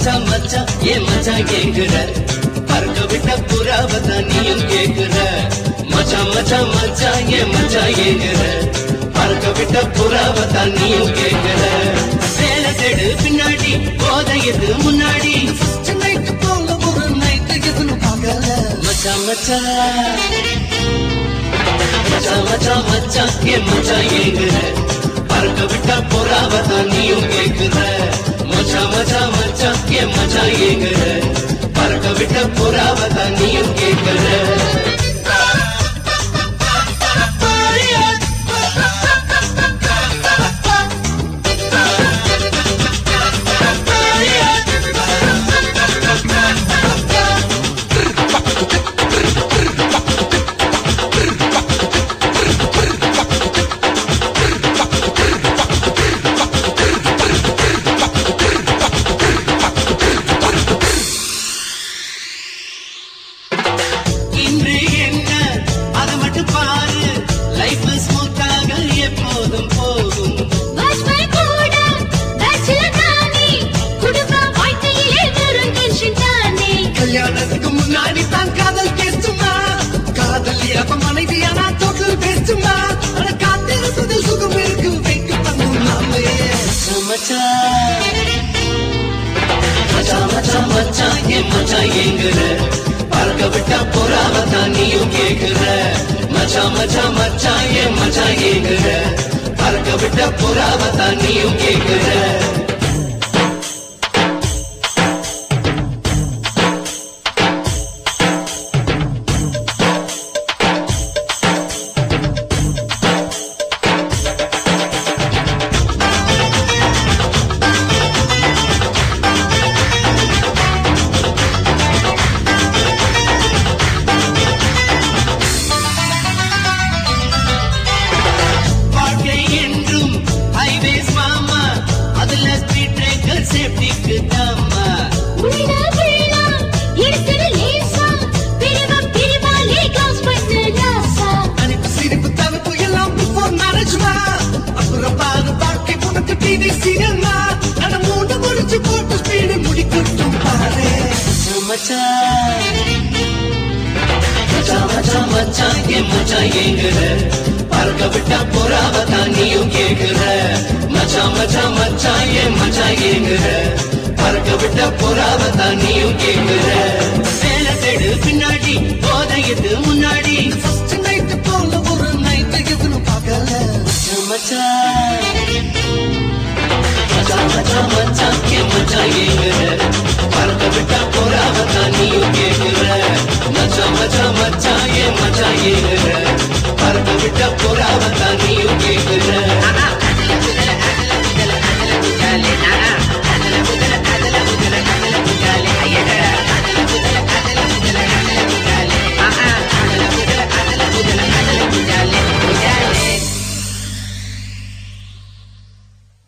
மச்சான் மச்சான் ஏன் மச்சான் கேக்குற பறக்க விட்ட புறாவதான் நீயும் கேக்குற மச்சான் மச்சான் மச்சான் ஏன் மச்சான் கேக்குற பறக்க விட்ட புறாவதான் நீயும் கேக்குற வேலை தேடு பின்னாடி போதையது முன்னாடி நைட்டு போல ஒரு நைட்டு எதுன்னு பார்க்கல மச்சான் மச்சான் மச்சான் மச்சான் மச்சான் ஏன் மச்சான் ஏங்குற பறக்க விட்டா போறாவதான் நீயும் கேக்குற மச்சான் மச்சான் மச்சான் ஏன் மச்சான் ஏங்குற பறக்க விட்ட போறாவதான் நீயும் கேக்குற இன்று என்ன அதை மட்டும் பாரு லைஃப் ஸ்மூத்தாக எப்போதும் போகும் வாஜ்பாய் கூட பேச்சுலர் தானே குடும்ப வாழ்க்கையிலே வெறும் டென்ஷன் தானே கல்யாணத்துக்கு முன்னாடி தான் காதல் பேசுமா காதல் அப்ப மனைவியானா தொட்டில் பேசுமா ஆனா காத்திருப்பதில் சுகம் இருக்கு வைக்க பண்ணும் நாமே மச்சான் மச்சான் மச்சான் மச்சான் ஏன் மச்சான் ஏங்குற பறக்க விட்டா போறாவதான் நீயும் கேக்குற மச்சான் மச்சான் மச்சான் ஏன் மச்சான் ஏங்குற பறக்க விட்டா போறாவதான் நீயும் கேக்குற வாழ்க்கை என்றும் ஹைவேஸ் மாமா அதுல ஸ்பீட் பிரேக்கர் சேஃப்டிக்கு தாமா உள்ள விழலாம் இருக்கிற லேசா பிரிவா பிரிவாலே க்ளோஸ் பண்ண லாசா அனைத்து சிரிப்பு தவிப்பு எல்லாம் பிஃபோர் மேரேஜ்மா அப்புறம் பாரு வாழ்க்கை உனக்கு டிவி சீரியல்மா நட மூணு முடிச்சு போட்டு ஸ்பீடு முடிக்கட்டும் பாரு மச்சான் மச்சான் மச்சான் மச்சான் ஏன் மச்சான் ஏங்குற பறக்க விட்டா போறாவதான் நீயும் கேக்குற மச்சான் மச்சான் மச்சான் ஏன் மச்சான் ஏங்குற பறக்க விட்டா போறாவதான் நீயும் கேக்குற வேலை தேடு பின்னாடி போதையது முன்னாடி ஃபர்ஸ்ட் நைட்டு போல ஒரு நைட்டு எதுன்னு பார்க்கல மச்சான் மச்சான் மச்சான் மச்சான் ஏன் மச்சான் ஏங்குற பறக்க விட்டா போறாவதான் நீயும் கேக்குற மச்சான் மச்சான் மச்சான் ஏன் மச்சான் ஏங்குற